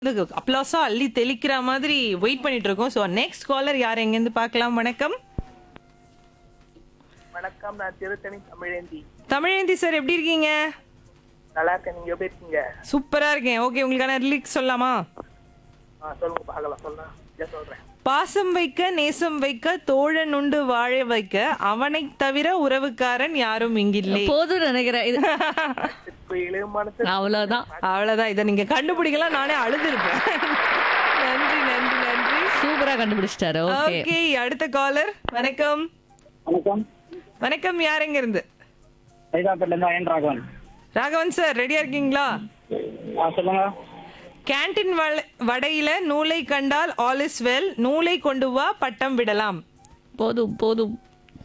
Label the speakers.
Speaker 1: அப்ளாஸா அள்ளி தெளிக்கிற மாதிரி வெயிட் பண்ணிட்டு இருக்கோம் ஸோ நெக்ஸ்ட் காலர் யார் எங்கேருந்து பார்க்கலாம் வணக்கம்
Speaker 2: வணக்கம் நான் திருத்தணி தமிழேந்தி
Speaker 1: தமிழேந்தி சார் எப்படி இருக்கீங்க
Speaker 2: நல்லா இருக்கேன் நீங்க எப்படி இருக்கீங்க
Speaker 1: சூப்பரா இருக்கேன் ஓகே உங்களுக்கான லிரிக்ஸ் சொல்லலாமா
Speaker 2: ஆ சொல்லுங்க பார்க்கலாம் சொல்லலாம் இதை சொல்றேன்
Speaker 1: பாசம் வைக்க நேசம் வைக்க தோழன் உண்டு வாழ வைக்க அவனை தவிர உறவுக்காரன் யாரும் இங்கில்லை
Speaker 3: போதும் நினைக்கிறேன் இது
Speaker 2: குயிலு மனசு
Speaker 3: அவ்வளவுதான்
Speaker 1: அவ்வளவுதான் இதை நீங்க கண்டுபிடிக்கலாம் நானே அழுதுருப்பேன் நன்றி நன்றி நன்றி
Speaker 3: சூப்பரா கண்டுபிடிச்சிட்டாரு ஓகே
Speaker 1: ஓகே அடுத்த காலர் வணக்கம்
Speaker 4: வணக்கம்
Speaker 1: வணக்கம் யார் எங்க இருந்து
Speaker 4: ஹைதராபாத்ல இருந்து அயன் ராகவன்
Speaker 1: ராகவன் சார் ரெடியா இருக்கீங்களா
Speaker 4: ஆ சொல்லுங்க
Speaker 1: கேன்டீன் வள- வடையில நூலை கண்டால் ஆல் இஸ் வெல் நூலை கொண்டு வா பட்டம் விடலாம்
Speaker 3: போதும் போதும்